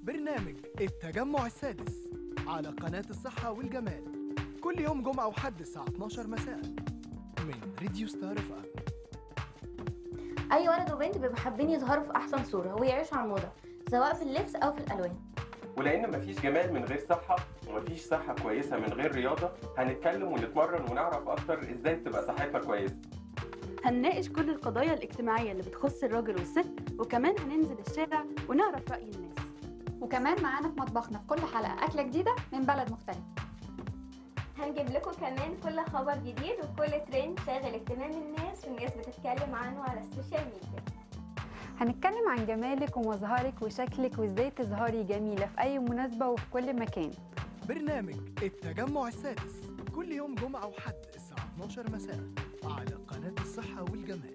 برنامج التجمع السادس على قناة الصحة والجمال كل يوم جمعة وحد الساعة 12 مساء من راديو ستار اف ام اي ولد وبنت بيبقوا حابين يظهروا في احسن صوره ويعيشوا على الموضه سواء في اللبس او في الالوان ولان مفيش جمال من غير صحه ومفيش صحه كويسه من غير رياضه هنتكلم ونتمرن ونعرف اكتر ازاي تبقى صحتنا كويسه هنناقش كل القضايا الاجتماعية اللي بتخص الراجل والست وكمان هننزل الشارع ونعرف رأي الناس وكمان معانا في مطبخنا في كل حلقة أكلة جديدة من بلد مختلف هنجيب لكم كمان كل خبر جديد وكل ترند شاغل اهتمام الناس والناس بتتكلم عنه على السوشيال ميديا هنتكلم عن جمالك ومظهرك وشكلك وازاي تظهري جميلة في أي مناسبة وفي كل مكان برنامج التجمع السادس كل يوم جمعة وحد الساعة 12 مساء على قناة الصحة والجمال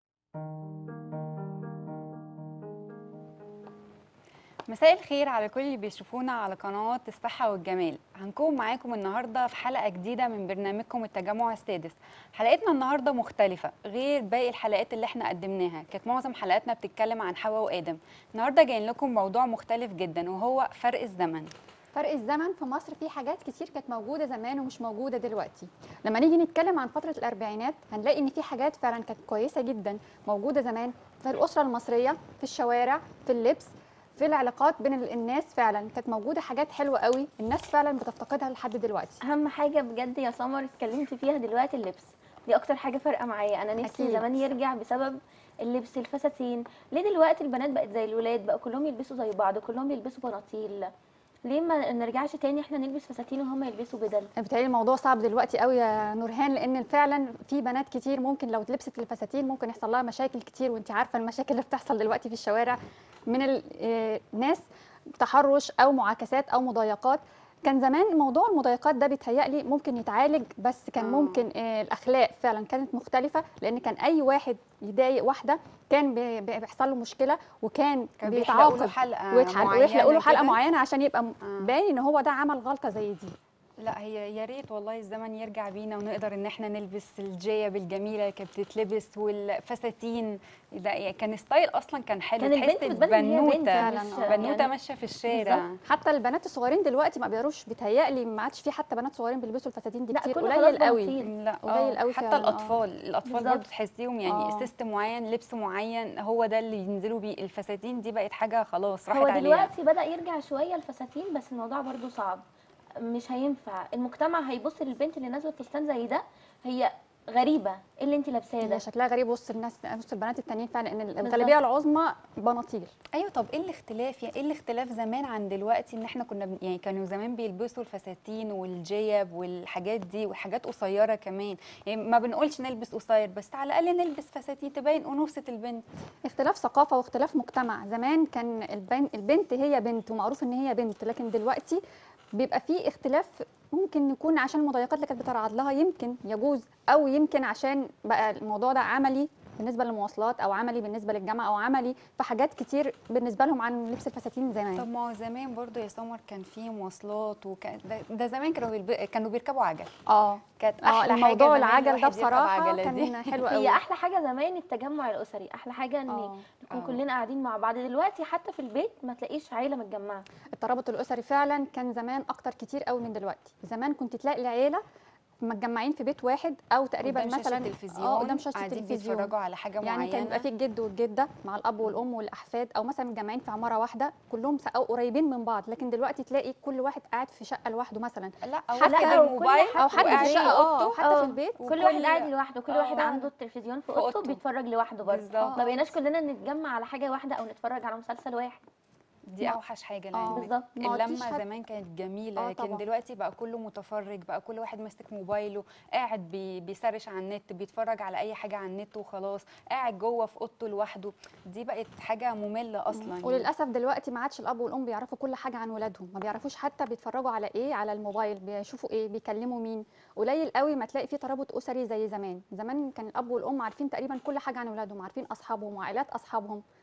مساء الخير على كل اللي بيشوفونا على قناة الصحة والجمال هنكون معاكم النهاردة في حلقة جديدة من برنامجكم التجمع السادس حلقتنا النهاردة مختلفة غير باقي الحلقات اللي احنا قدمناها كانت معظم حلقاتنا بتتكلم عن حواء وآدم النهاردة جايين لكم موضوع مختلف جدا وهو فرق الزمن فرق الزمن في مصر في حاجات كتير كانت موجودة زمان ومش موجودة دلوقتي لما نيجي نتكلم عن فترة الأربعينات هنلاقي إن في حاجات فعلا كانت كويسة جدا موجودة زمان في الأسرة المصرية في الشوارع في اللبس في العلاقات بين ال- الناس فعلا كانت موجودة حاجات حلوة قوي الناس فعلا بتفتقدها لحد دلوقتي اهم حاجه بجد يا سمر اتكلمت فيها دلوقتي اللبس دي اكتر حاجه فارقه معايا انا نفسي أكيد. زمان يرجع بسبب اللبس الفساتين ليه دلوقتي البنات بقت زي الولاد بقى كلهم يلبسوا زي بعض كلهم يلبسوا بناطيل ليه ما نرجعش تاني احنا نلبس فساتين وهم يلبسوا بدل بتهيألي الموضوع صعب دلوقتي قوي يا نورهان لان فعلا في بنات كتير ممكن لو لبست الفساتين ممكن يحصل لها مشاكل كتير وانت عارفه المشاكل اللي بتحصل دلوقتي في الشوارع من ال- آه، الناس تحرش او معاكسات او مضايقات كان زمان موضوع المضايقات ده بيتهيألي ممكن يتعالج بس كان آه. ممكن آه، الاخلاق فعلا كانت مختلفه لان كان اي واحد يضايق واحده كان بي- بي- بيحصل له مشكله وكان كان بيحلقوا له بيتعاقب حلقة ويتحل- معينة ويحلقوا له حلقه كده. معينه عشان يبقى م- آه. باين ان هو ده عمل غلطه زي دي لا هي يا ريت والله الزمن يرجع بينا ونقدر ان احنا نلبس الجيب الجميله اللي كانت بتتلبس والفساتين ده يعني كان ستايل اصلا كان حلو كان البنت تحس بتبان ان هي بنت بنوته فعلاً، مش آه. بنوته يعني ماشيه في الشارع حتى البنات الصغيرين دلوقتي ما بيقدروش بيتهيألي ما عادش في حتى بنات صغيرين بيلبسوا الفساتين دي لا، كتير كله قليل خلاص قوي بناطيل. لا قليل آه، قوي حتى فعلاً، آه. الاطفال الاطفال بالظبط. برضه تحسيهم يعني آه. سيستم معين لبس معين هو ده اللي ينزلوا بيه الفساتين دي بقت حاجه خلاص راحت هو عليها دلوقتي بدأ يرجع شوية الفساتين بس الموضوع برضو صعب مش هينفع المجتمع هيبص للبنت اللي نازلة فستان زي ده هي غريبة ايه اللي انت لابساه هي ده شكلها غريب وسط الناس وسط البنات التانيين فعلا ان بالظبط. الغالبيه العظمى بناطيل ايوه طب ايه الاختلاف يعني ايه الاختلاف زمان عن دلوقتي ان احنا كنا بن- يعني كانوا زمان بيلبسوا الفساتين والجيب والحاجات دي وحاجات قصيره كمان يعني ما بنقولش نلبس قصير بس على الاقل نلبس فساتين تبين انوثه البنت اختلاف ثقافه واختلاف مجتمع زمان كان البنت, البنت هي بنت ومعروف ان هي بنت لكن دلوقتي بيبقى في اختلاف ممكن يكون عشان المضايقات اللي كانت بتتعرض لها يمكن يجوز او يمكن عشان بقى الموضوع ده عملي بالنسبه للمواصلات او عملي بالنسبه للجامعه او عملي في حاجات كتير بالنسبه لهم عن لبس الفساتين زمان طب ما هو زمان برضو يا سمر كان في مواصلات وكان ده, ده زمان كانوا بيلب... كانوا بيركبوا عجل اه كانت اه احلى الموضوع حاجه زمان العجل ده الواحد يركب بصراحه عجلة دي. كان حلو قوي هي احلى حاجة زمان التجمع الاسري احلى حاجة ان آه. نكون آه. كلنا قاعدين مع بعض دلوقتي حتى في البيت ما تلاقيش عيلة متجمعة الترابط الاسري فعلا كان زمان اكتر كتير قوي من دلوقتي زمان كنت تلاقي العيله متجمعين في بيت واحد او تقريبا قدام مثلا شاشة التلفزيون اه قدام شاشه قاعدين التلفزيون بيتفرجوا على حاجه يعني معينه كان بيبقى في الجد والجده مع الاب والام والاحفاد او مثلا متجمعين في عماره واحده كلهم س- او قريبين من بعض لكن دلوقتي تلاقي كل واحد قاعد في شقه لوحده مثلا لا او حتى واخد لو كل الموبايل حد- او حد وقاعد في في شقه اه اوضته حتى آه. في البيت كل وكل- واحد قاعد لوحده كل آه. واحد عنده التلفزيون في في اوضته أوضته. بيتفرج لوحده برضه بالظبط. ما بقيناش كلنا نتجمع على حاجة واحدة او نتفرج على مسلسل واحد دي ما- اوحش حاجه آه. لان بالظبط. ما عدتيش اللمه حد- زمان كانت جميله آه لكن طبعاً. دلوقتي بقى كله متفرج بقى كل واحد ماسك موبايله قاعد بي بيسرش على النت بيتفرج على اي حاجه على النت وخلاص قاعد جوه في اوضته لوحده دي بقت حاجه ممله اصلا يعني. وللاسف دلوقتي ما عادش الاب والام بيعرفوا كل حاجه عن ولادهم ما بيعرفوش حتى بيتفرجوا على ايه على الموبايل بيشوفوا ايه بيكلموا مين قليل قوي ما تلاقي في ترابط اسري زي زمان زمان كان الاب والام عارفين تقريبا كل حاجه عن ولادهم عارفين اصحابهم وعائلات اصحابهم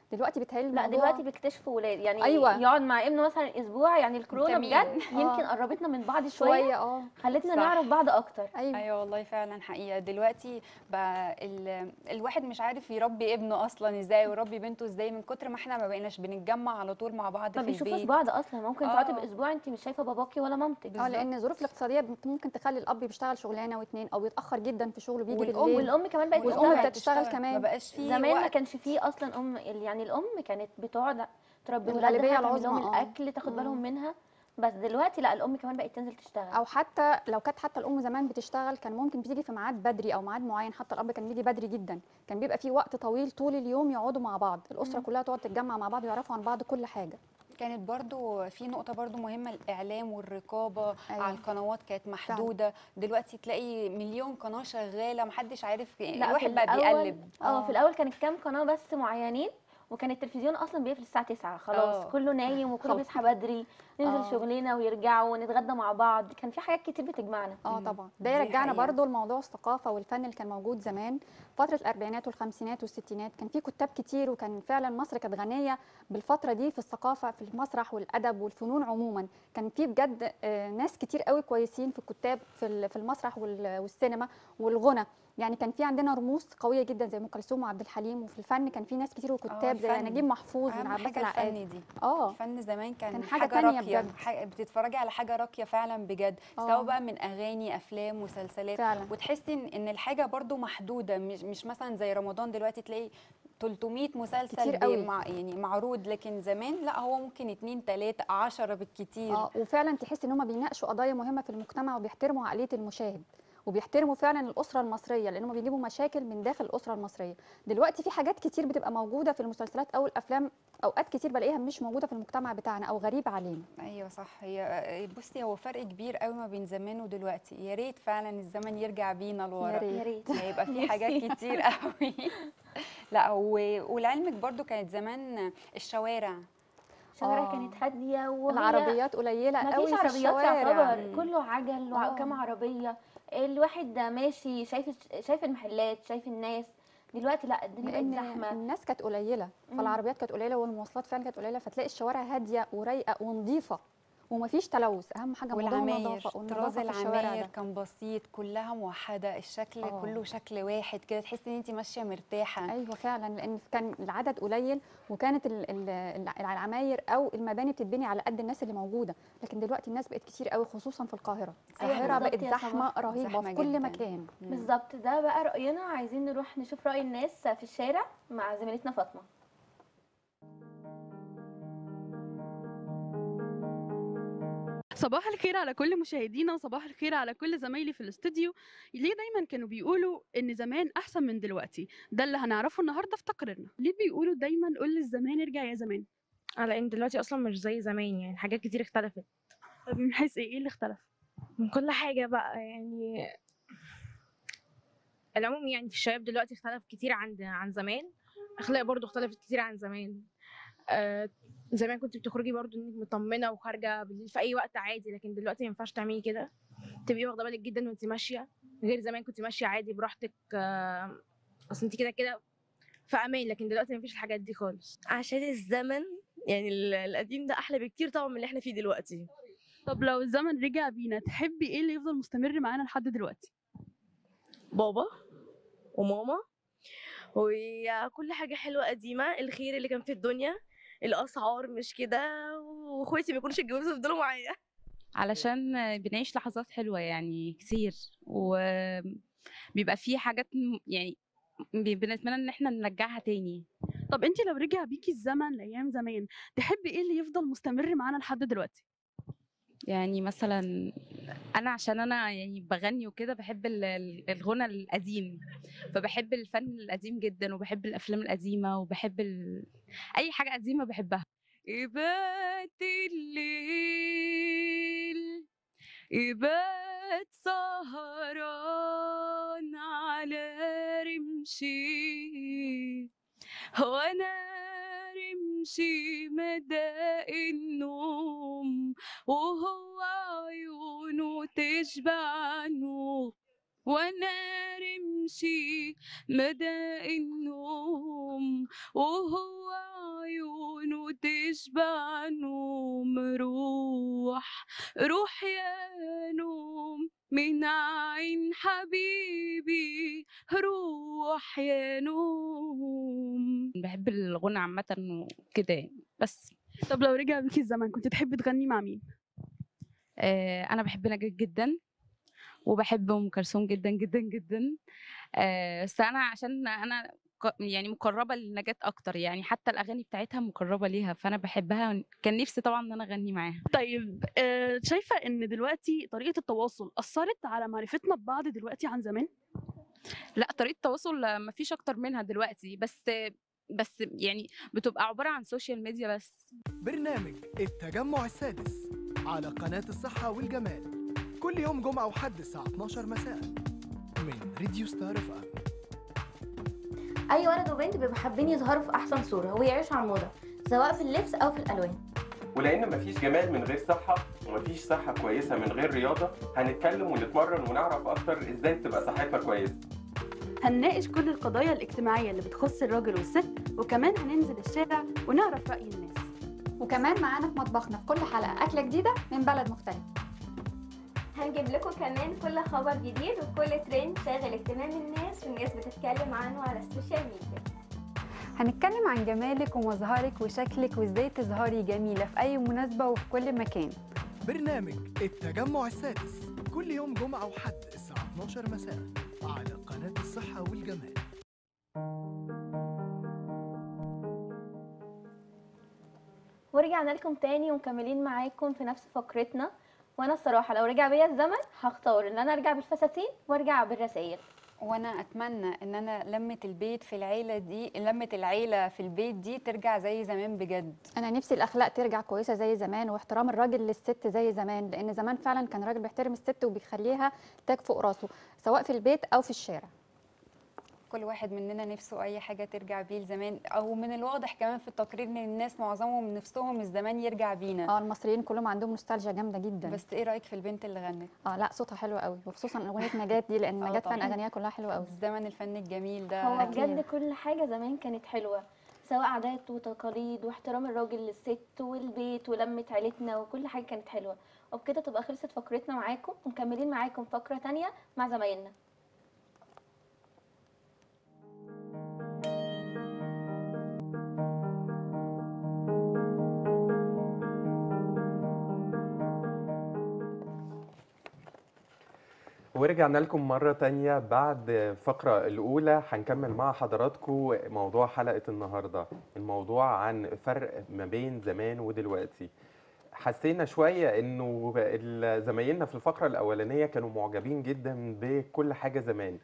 دلوقتي بيتهيألي لا الموضوع دلوقتي بيكتشفوا ولاد يعني أيوة. يقعد مع ابنه مثلا اسبوع يعني الكورونا فيتامين. بجد آه. يمكن قربتنا من بعض شويه شويه اه خلتنا صح. نعرف بعض اكتر ايوه ايوه والله فعلا حقيقه دلوقتي بقى ال... الواحد مش عارف يربي ابنه اصلا ازاي ويربي بنته ازاي من كتر ما احنا ما بقيناش بنتجمع على طول مع بعض ما في بيشوفوش البيت بعض اصلا ممكن تقعدي آه. باسبوع انت مش شايفه باباكي ولا مامتك اه لان الظروف الاقتصاديه بت- ممكن تخلي الاب بيشتغل شغلانه واتنين او يتاخر جدا في شغله بيجي والأم بالليل والام كمان بقت والأم تشتغل. بتشتغل كمان. ما بقاش فيه زمان ما وقت كانش فيه اصلا ام يعني الام كانت بتقعد تربي الغالبية ولادها تعمل العظمى، لهم آه. الاكل تاخد مم. بالهم منها بس دلوقتي لا الام كمان بقت تنزل تشتغل او حتى لو كانت حتى الام زمان بتشتغل كان ممكن بتيجي في ميعاد بدري او ميعاد معين حتى الاب كان بيجي بدري جدا كان بيبقى في وقت طويل طول اليوم يقعدوا مع بعض الاسره كلها تقعد تتجمع مع بعض ويعرفوا عن بعض كل حاجه كانت برضو في نقطة برضو مهمة الإعلام والرقابة أيوة. على القنوات كانت محدودة دلوقتي تلاقي مليون قناة شغالة محدش عارف لا الواحد في بقى الأول- بيقلب اه في الاول كانت كام قناه بس معينين وكان التلفزيون اصلا بيقفل الساعه 9 خلاص آه. كله نايم وكله خلاص. بيصحى بدري ننزل آه. شغلنا ويرجعوا ونتغدى مع بعض كان في حاجات كتير بتجمعنا اه مم. طبعا ده دي يرجعنا حقيقة. برضو لموضوع الثقافه والفن اللي كان موجود زمان فتره الاربعينات والخمسينات والستينات كان في كتاب كتير وكان فعلا مصر كانت غنيه بالفتره دي في الثقافه في المسرح والادب والفنون عموما كان في بجد آه، ناس كتير قوي كويسين في الكتاب في ال- في المسرح وال- والسينما والغنى يعني كان في عندنا رموز قويه جدا زي ام كلثوم وعبد الحليم وفي الفن كان في ناس كتير وكتاب زي الفن. نجيب محفوظ أهم وعباس حاجة العقاد الفن دي اه الفن زمان كان, كان حاجة حاجة, تانية راقية بجد. حاجة بتتفرجي على حاجة راقية فعلا بجد آه. سواء بقى من أغاني أفلام مسلسلات فعلا وتحسي إن- إن الحاجة برضو محدودة مش مش مثلا زي رمضان دلوقتي تلاقي 300 مسلسل كتير بي- قوي. مع يعني معروض لكن زمان لا هو ممكن اتنين تلاتة عشرة بالكتير اه وفعلا تحس ان هم بيناقشوا قضايا مهمه في المجتمع وبيحترموا عقليه المشاهد وبيحترموا فعلا الاسره المصريه لان هم بيجيبوا مشاكل من داخل الاسره المصريه دلوقتي في حاجات كتير بتبقى موجوده في المسلسلات او الافلام اوقات كتير بلاقيها مش موجوده في المجتمع بتاعنا او غريبه علينا ايوه صح هي بصي هو فرق كبير قوي ما بين زمان ودلوقتي يا ريت فعلا الزمن يرجع بينا يا لورا ريت يا ريت هيبقى في حاجات كتير قوي لا و- ولعلمك برضو كانت زمان الشوارع الشوارع آه. كانت هاديه وهي العربيات قليله ما قوي فيش في عربيات الشوارع يعتبر كله عجل آه. وكم عربيه الواحد ده ماشي شايف شايف المحلات شايف الناس دلوقتي لا الدنيا بقت لان زحمه الناس كانت قليله مم. فالعربيات كانت قليله والمواصلات فعلا كانت قليله فتلاقي الشوارع هاديه ورايقه ونظيفه ومفيش تلوث اهم حاجه موضوع والعماير النظافه طراز والنظافه في الشوارع العماير ده كان بسيط كلها موحده الشكل آه. كله شكل واحد كده تحسي ان انت ماشيه مرتاحه ايوه فعلا لان كان العدد قليل وكانت ال- ال- الع- العماير او المباني بتتبني على قد الناس اللي موجوده لكن دلوقتي الناس بقت كتير قوي خصوصا في القاهره أيوة القاهره بالظبط بقت يا زحمه سمر. رهيبه زحمة في كل جداً. مكان مم. بالظبط ده بقى راينا عايزين نروح نشوف راي الناس في الشارع مع زميلتنا فاطمه صباح الخير على كل مشاهدينا وصباح الخير على كل زمايلي في الاستوديو ليه دايما كانوا بيقولوا ان زمان احسن من دلوقتي ده اللي هنعرفه النهارده في تقريرنا ليه بيقولوا دايما قول للزمان ارجع يا زمان على ان دلوقتي اصلا مش زي زمان يعني حاجات كتير اختلفت طب من حيث ايه ايه اللي اختلف من كل حاجه بقى يعني العموم يعني في الشباب دلوقتي اختلف كتير عن عن زمان اخلاق برضو اختلفت كتير عن زمان آه زمان كنت بتخرجي برضو انك مطمنه وخارجه بالليل في اي وقت عادي لكن دلوقتي ما ينفعش تعملي كده تبقي واخده بالك جدا وانت ماشيه غير زمان كنت ماشيه عادي براحتك آه اصل انت كده كده في امان لكن دلوقتي مفيش الحاجات دي خالص عشان الزمن يعني ال- القديم ده احلى بكتير طبعا من اللي احنا فيه دلوقتي طب لو الزمن رجع بينا تحبي ايه اللي يفضل مستمر معانا لحد دلوقتي بابا وماما وكل حاجة حلوة قديمة الخير اللي كان في الدنيا الأسعار مش كده واخواتي ما يكونوش اتجوزوا يفضلوا معايا علشان بنعيش لحظات حلوة يعني كتير وبيبقى في حاجات م- يعني بي- بنتمنى ان احنا نرجعها تاني طب انت لو رجع بيكي الزمن لايام زمان تحبي ايه اللي يفضل مستمر معانا لحد دلوقتي يعني مثلا انا عشان انا يعني بغني وكده بحب ال- ال- الغنى القديم فبحب الفن القديم جدا وبحب الافلام القديمة وبحب ال... اي حاجة قديمة بحبها إبات الليل إبات سهران على رمشي وانا رمشي مدى النوم وهو عيونه تشبع نور وانا رمشي مدى النوم نوم وهو عيونه تشبع نوم روح روح يا نوم من عين حبيبي روح يا نوم بحب الغنى عامة وكده يعني. بس طب لو رجع بيكي الزمن كنت تحبي تغني مع مين آه، انا بحب نجاة جدا وبحب ام كلثوم جدا جدا جدا آه، بس انا عشان انا ق- يعني مقربه لنجاة اكتر يعني حتى الاغاني بتاعتها مقربه ليها فانا بحبها كان نفسي طبعا ان انا اغني معاها طيب آه، شايفه ان دلوقتي طريقه التواصل اثرت على معرفتنا ببعض دلوقتي عن زمان لا طريقه التواصل ما فيش اكتر منها دلوقتي بس بس يعني بتبقى عباره عن سوشيال ميديا بس برنامج التجمع السادس على قناة الصحة والجمال كل يوم جمعة وحد الساعة 12 مساء من راديو ستار اف ام اي ولد وبنت بيبقوا حابين يظهروا في احسن صوره ويعيشوا على الموضه سواء في اللبس او في الالوان ولان مفيش جمال من غير صحه ومفيش صحه كويسه من غير رياضه هنتكلم ونتمرن ونعرف اكتر ازاي تبقى صحتنا كويسه هنناقش كل القضايا الاجتماعيه اللي بتخص الراجل والست وكمان هننزل الشارع ونعرف راي الناس وكمان معانا في مطبخنا في كل حلقه اكله جديده من بلد مختلف هنجيب لكم كمان كل خبر جديد وكل ترند شاغل اهتمام الناس والناس بتتكلم عنه على السوشيال ميديا هنتكلم عن جمالك ومظهرك وشكلك وازاي تظهري جميلة في أي مناسبة وفي كل مكان برنامج التجمع السادس كل يوم جمعة وحد الساعة 12 مساء على قناة الصحة والجمال ورجعنا لكم تاني ومكملين معاكم في نفس فقرتنا وانا الصراحه لو رجع بيا الزمن هختار ان انا ارجع بالفساتين وارجع بالرسائل وانا اتمنى ان انا لمة البيت في العيلة دي لمة العيلة في البيت دي ترجع زي زمان بجد انا نفسي الاخلاق ترجع كويسه زي زمان واحترام الراجل للست زي زمان لان زمان فعلا كان الراجل بيحترم الست وبيخليها تاج فوق راسه سواء في البيت او في الشارع كل واحد مننا نفسه اي حاجة ترجع بيه لزمان او من الواضح كمان في التقرير ان الناس معظمهم نفسهم الزمان يرجع بينا اه المصريين كلهم عندهم نوستالجيا جامده جدا بس ايه رايك في البنت اللي غنت اه لا صوتها حلو قوي وخصوصا اغنيه نجاة دي لان آه نجاة فعلا طبعاً. اغانيها كلها حلوه قوي الزمن الفن الجميل ده هو أكيد. بجد كل حاجه زمان كانت حلوه سواء عادات وتقاليد واحترام الراجل للست والبيت ولمة عيلتنا وكل حاجه كانت حلوه وبكده تبقى خلصت فقرتنا معاكم ومكملين معاكم فقره تانية مع زمايلنا ورجعنا لكم مرة تانية بعد الفقرة الأولى هنكمل مع حضراتكم موضوع حلقة النهاردة الموضوع عن فرق ما بين زمان ودلوقتي حسينا شوية إنه ال- زمايلنا في الفقرة الأولانية كانوا معجبين جدا بكل حاجة زمان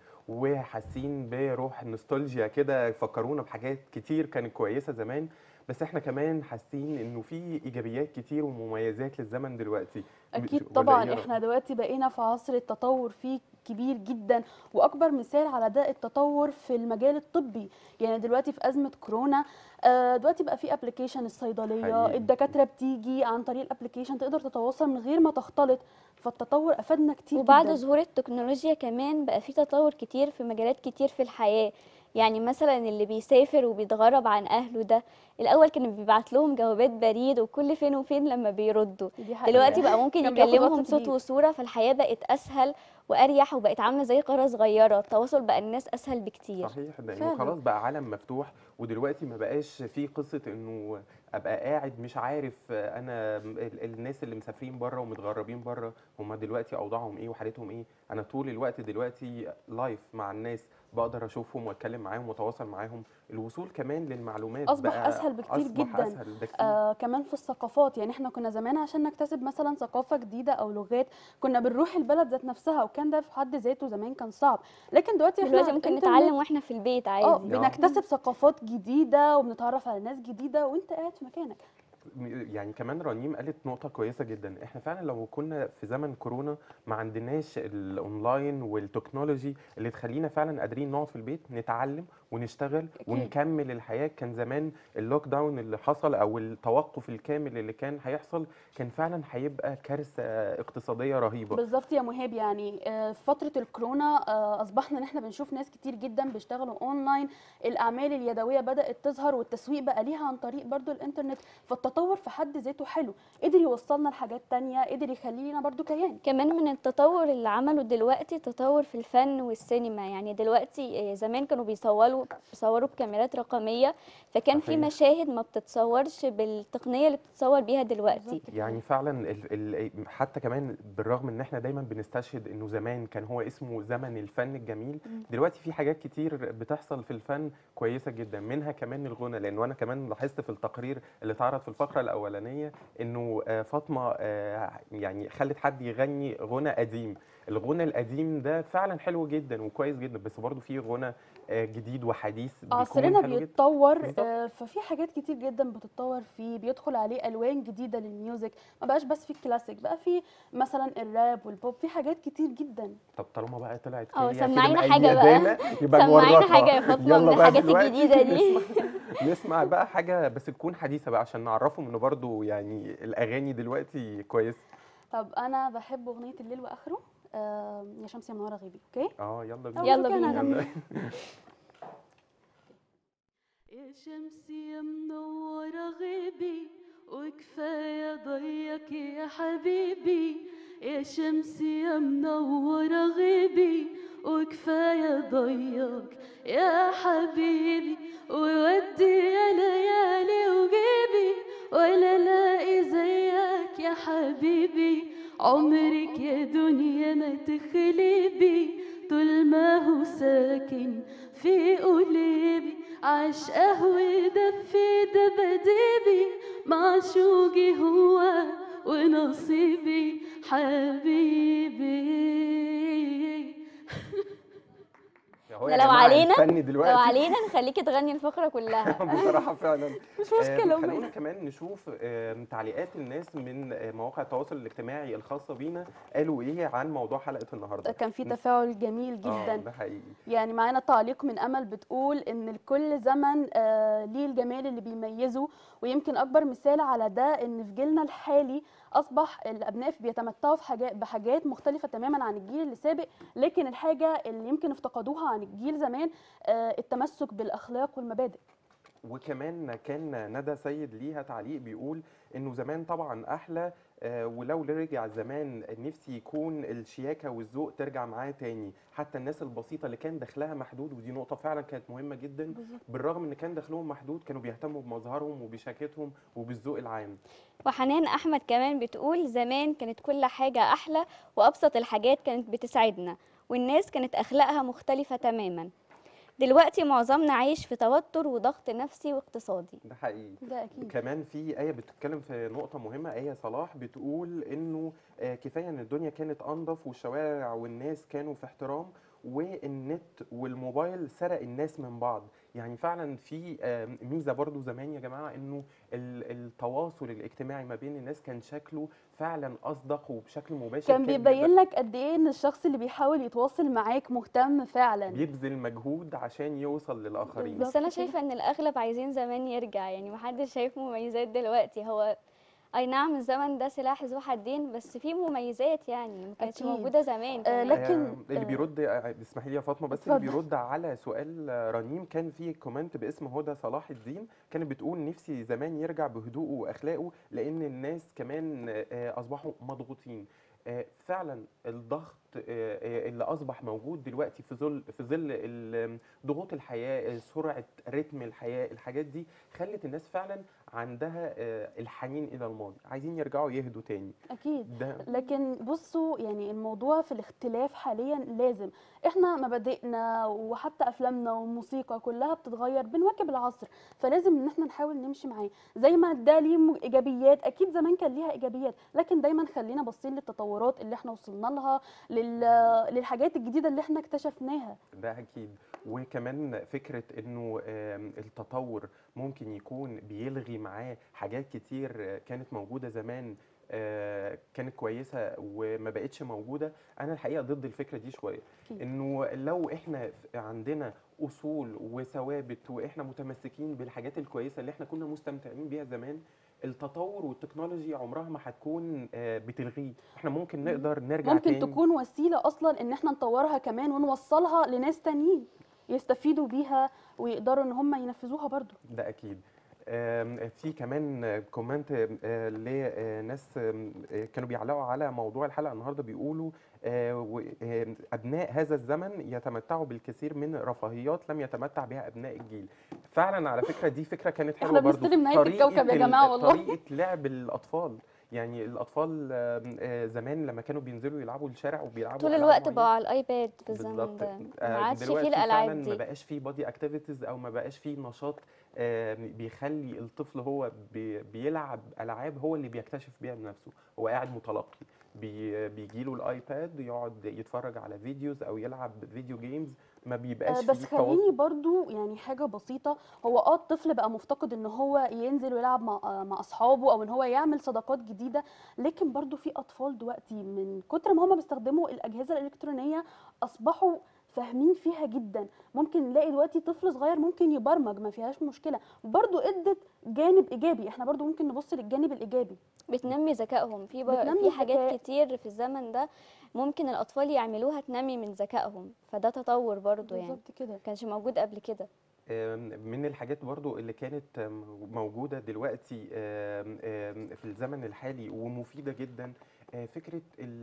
وحاسين بروح نوستالجيا كده فكرونا بحاجات كتير كانت كويسة زمان بس احنا كمان حاسين انه في ايجابيات كتير ومميزات للزمن دلوقتي اكيد ولا طبعا إيه احنا دلوقتي بقينا في عصر التطور فيه كبير جدا واكبر مثال على ده التطور في المجال الطبي يعني دلوقتي في ازمه كورونا آه، دلوقتي بقى في ابلكيشن الصيدليه حقيقي. الدكاتره بتيجي عن طريق الابلكيشن تقدر تتواصل من غير ما تختلط فالتطور افادنا كتير وبعد جدا ظهور التكنولوجيا كمان بقى في تطور كتير في مجالات كتير في الحياة يعني مثلا اللي بيسافر وبيتغرب عن أهله ده الأول كان بيبعت لهم جوابات بريد وكل فين وفين لما بيردوا دي حقيقة. دلوقتي بقى ممكن كان بياخد وقت يكلمهم صوت كبير. وصورة فالحياة بقت أسهل وأريح وبقت عاملة زي قارة صغيرة التواصل بقى الناس أسهل بكتير صحيح لانه فعلا. خلاص بقى عالم مفتوح ودلوقتي ما بقاش في قصه انه ابقى قاعد مش عارف انا ال- الناس اللي مسافرين بره ومتغربين بره هم دلوقتي اوضاعهم ايه وحالتهم ايه انا طول الوقت دلوقتي لايف مع الناس بقدر اشوفهم واتكلم معاهم واتواصل معاهم الوصول كمان للمعلومات اصبح بقى اسهل بكتير أصبح جدا اسهل بكتير آه كمان في الثقافات يعني احنا كنا زمان عشان نكتسب مثلا ثقافه جديده او لغات كنا بنروح البلد ذات نفسها وكان ده في حد ذاته زمان كان صعب لكن دلوقتي احنا دلوقتي على ممكن الإنترنت نتعلم واحنا في البيت اه عادي بنكتسب ثقافات جديده وبنتعرف على ناس جديده وانت قاعد في مكانك يعني كمان رنيم قالت نقطة كويسة جدا احنا فعلا لو كنا في زمن كورونا ما عندناش الاونلاين والتكنولوجي اللي تخلينا فعلا قادرين نقعد في البيت نتعلم ونشتغل أكيد. ونكمل الحياه كان زمان اللوك داون اللي حصل او التوقف الكامل اللي كان هيحصل كان فعلا هيبقى كارثه اقتصاديه رهيبه بالظبط يا مهاب يعني آه، في فتره الكورونا آه، اصبحنا ان احنا بنشوف ناس كتير جدا بيشتغلوا اونلاين الاعمال اليدويه بدات تظهر والتسويق بقى ليها عن طريق برضو الانترنت فالتطور في حد ذاته حلو قدر يوصلنا لحاجات تانية قدر يخلينا برضو كيان كمان من التطور اللي عمله دلوقتي تطور في الفن والسينما يعني دلوقتي آه، زمان كانوا بيصوروا بيصوروا بكاميرات رقمية فكان في صحيح. مشاهد ما بتتصورش بالتقنية اللي بتتصور بيها دلوقتي يعني فعلا ال ال حتى كمان بالرغم ان احنا دايما بنستشهد انه زمان كان هو اسمه زمن الفن الجميل مم. دلوقتي في حاجات كتير بتحصل في الفن كويسه جدا منها كمان الغنى لانه انا كمان لاحظت في التقرير اللي اتعرض في الفقره الاولانيه انه آه، فاطمه آه، يعني خلت حد يغني غنى قديم الغنى القديم ده فعلا حلو جدا وكويس جدا بس برضه في غنى آه، جديد وحديث بيكون عصرنا حلو جدا بيتطور بالظبط. آه، ففي حاجات كتير جدا بتتطور فيه بيدخل عليه الوان جديده للميوزك ما بقاش بس في الكلاسيك بقى في مثلا الراب والبوب في حاجات كتير جدا طب طالما بقى طلعت اه، كيليا كده سمعينا حاجة بقى. مقيدانا، يبقى سمعينا نورطها. حاجة يا فاطمة يلا من بقى الحاجات دلوقتي الجديدة دي. نسمع, نسمع بقى حاجة بس تكون حديثة بقى عشان نعرفهم ان برضو يعني الاغاني دلوقتي كويسة طب انا بحب اغنيه الليل واخره آه، يا شمس يا منوره غيبي اوكي اه يلا طب بينا يلا أوكي، أنا بينا. هغني. يلا. يا شمسي يا منورة غيبي وكفاية ضيك يا حبيبي يا شمسي يا منورة غيبي وكفاية ضيك يا حبيبي وودي يا ليالي وجيبي ولا لاقي زيك يا حبيبي عمرك يا دنيا ما تخلبي طول ما هو ساكن في قلبي عشقه ودفي دبدبي معشوقي هو ونصيبي حبيبي هو ده يا لو جماعة علينا الفن لو دلوقتي علينا نخليكي تغني الفقرة كلها بصراحة فعلا مش آم، مشكله خلونا وماله. كمان نشوف آم، تعليقات الناس من آه، مواقع التواصل الاجتماعي الخاصة بينا قالوا ايه عن موضوع حلقة النهاردة كان في تفاعل جميل اه جدا ده حقيقي يعني معانا تعليق من امل بتقول ان لكل زمن آه ليه الجمال اللي بيميزه ويمكن اكبر مثال على ده ان في جيلنا الحالي اصبح الابناء بيتمتعوا في حاجات بحاجات مختلفه تماما عن الجيل اللي سابق لكن الحاجه اللي يمكن افتقدوها عن الجيل زمان آه التمسك بالاخلاق والمبادئ وكمان كان ندى سيد ليها تعليق بيقول انه زمان طبعا احلى آه، ولو رجع زمان نفسي يكون الشياكه والذوق ترجع معاه تاني حتى الناس البسيطه اللي كان دخلها محدود ودي نقطه فعلا كانت مهمه جدا بالرغم ان كان دخلهم محدود كانوا بيهتموا بمظهرهم وبشياكتهم وبالذوق العام وحنان احمد كمان بتقول زمان كانت كل حاجة احلى وابسط الحاجات كانت بتسعدنا والناس كانت اخلاقها مختلفة تماما دلوقتي معظمنا عايش في توتر وضغط نفسي واقتصادي ده حقيقي ده اكيد كمان في آية بتتكلم في نقطة مهمة آية صلاح بتقول إنه آه، كفاية إن الدنيا كانت أنظف والشوارع والناس كانوا في احترام والنت والموبايل سرق الناس من بعض يعني فعلا في آه، ميزة برضو زمان يا جماعة إنه ال- التواصل الاجتماعي ما بين الناس كان شكله فعلا أصدق وبشكل مباشر كان بيبقى بيبين لك قد ايه ان الشخص اللي بيحاول يتواصل معاك مهتم فعلا بيبذل مجهود عشان يوصل للآخرين بس انا شايفة ان الاغلب عايزين زمان يرجع يعني محدش شايف مميزات دلوقتي هو اي نعم الزمن ده سلاح ذو حدين بس فيه مميزات يعني ما كانتش أكيد. موجودة زمان آه، كمان. لكن آه، اللي آه، بيرد آه، اسمحي لي يا فاطمه بس اللي اتفضل. بيرد على سؤال آه، رنيم كان في كومنت باسم هدى صلاح الدين كانت بتقول نفسي زمان يرجع بهدوءه واخلاقه لان الناس كمان آه، آه، اصبحوا مضغوطين آه، فعلا الضغط آه، آه، اللي اصبح موجود دلوقتي في ظل في ظل ال- ضغوط الحياه آه، سرعه رتم الحياه الحاجات دي خلت الناس فعلا عندها آه، الحنين الى الماضي عايزين يرجعوا يهدوا تاني اكيد ده لكن بصوا يعني الموضوع في الاختلاف حاليا لازم احنا مبادئنا وحتى افلامنا والموسيقى كلها بتتغير بنواكب العصر فلازم ان احنا نحاول نمشي معاه زي ما ده ليه م- ايجابيات اكيد زمان كان ليها ايجابيات لكن دايما خلينا باصين للتطورات للتطورات اللي احنا وصلنا لها لل... للحاجات الجديده اللي احنا اكتشفناها ده اكيد وكمان فكره انه آم، التطور ممكن يكون بيلغي معاه حاجات كتير آه، كانت موجوده زمان آه، كانت كويسه وما بقتش موجوده انا الحقيقه ضد الفكره دي شويه أكيد. انه لو احنا عندنا اصول وثوابت واحنا متمسكين بالحاجات الكويسه اللي احنا كنا مستمتعين بيها زمان التطور والتكنولوجي عمرها ما هتكون آه، بتلغيه احنا ممكن نقدر نرجع ممكن تاني تكون وسيله اصلا ان احنا نطورها كمان ونوصلها لناس تانيين يستفيدوا بيها ويقدروا ان هم ينفذوها برضو ده اكيد آم، في كمان كومنت آه، لناس آم، آه، كانوا بيعلقوا على موضوع الحلقه النهارده بيقولوا آه، و- آه، ابناء هذا الزمن يتمتعوا بالكثير من رفاهيات لم يتمتع بها ابناء الجيل فعلا على فكره دي فكره كانت حلوه إحنا برضو بنستلم نهاية طريقة الكوكب يا ال- جماعة والله. طريقه لعب الاطفال يعني الاطفال آم، آه، زمان لما كانوا بينزلوا يلعبوا الشارع وبيلعبوا طول ألعاب الوقت معينة. بقوا على الايباد في الزمن بالظبط ده ما آه، عادش فيه دلوقتي الالعاب فعلا ما دي بقاش فيه بادي اكتيفيتيز او ما بقاش فيه نشاط آه، بيخلي الطفل هو بي- بيلعب العاب هو اللي بيكتشف بيها بنفسه هو قاعد متلقي بي بيجي له الايباد يقعد يتفرج على فيديوز او يلعب فيديو جيمز ما بيبقاش آه، فيه بس تواصل. خليني برضو يعني حاجة بسيطة هو اه الطفل بقى مفتقد ان هو ينزل ويلعب مع آه، مع اصحابه او ان هو يعمل صداقات جديدة لكن برضو في اطفال دلوقتي من كتر ما هم بيستخدموا الاجهزة الالكترونية اصبحوا فاهمين فيها جدا ممكن نلاقي دلوقتي طفل صغير ممكن يبرمج ما فيهاش مشكلة برضو ادت جانب ايجابي احنا برضو ممكن نبص للجانب الايجابي بتنمي ذكائهم في بر... بتنمي في حاجات الذكاء. كتير في الزمن ده ممكن الاطفال يعملوها تنمي من ذكائهم فده تطور برضو يعني بالظبط كده كانش موجود قبل كده آم، من الحاجات برضو اللي كانت آم، موجودة دلوقتي آم، آم، في الزمن الحالي ومفيدة جدا آه، فكرة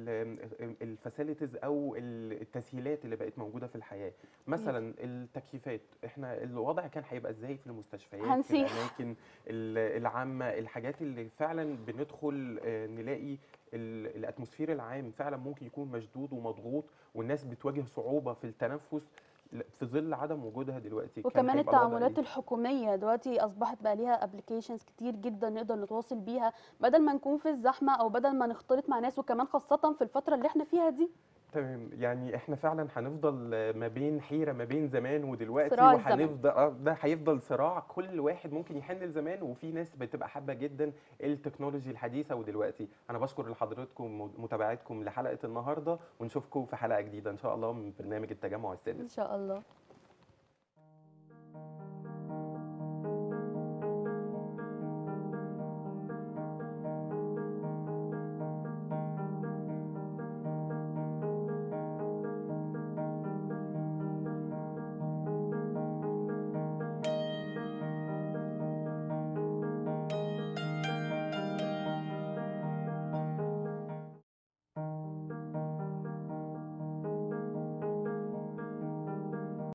الفاسيلتيز أو التسهيلات اللي بقت موجودة في الحياة مثلا التكييفات احنا الوضع كان هيبقى ازاي في المستشفيات في هنسيح. الأماكن ال- العامة الحاجات اللي فعلا بندخل آه، نلاقي ال- الاتموسفير العام فعلا ممكن يكون مشدود ومضغوط والناس بتواجه صعوبة في التنفس ل- في ظل عدم وجودها دلوقتي كان وكمان هيبقى الوضع التعاملات إيه؟ الحكوميه دلوقتي اصبحت بقى ليها ابلكيشنز كتير جدا نقدر نتواصل بيها بدل ما نكون في الزحمه او بدل ما نختلط مع ناس وكمان خاصه في الفتره اللي احنا فيها دي تمام يعني احنا فعلا هنفضل آه، ما بين حيره ما بين زمان ودلوقتي صراع الزمن. وهنفضل آه، ده هيفضل صراع كل واحد ممكن يحن لزمان وفي ناس بتبقى حابه جدا التكنولوجي الحديثه ودلوقتي انا بشكر لحضراتكم متابعتكم لحلقه النهارده ونشوفكم في حلقه جديده ان شاء الله من برنامج التجمع السادس ان شاء الله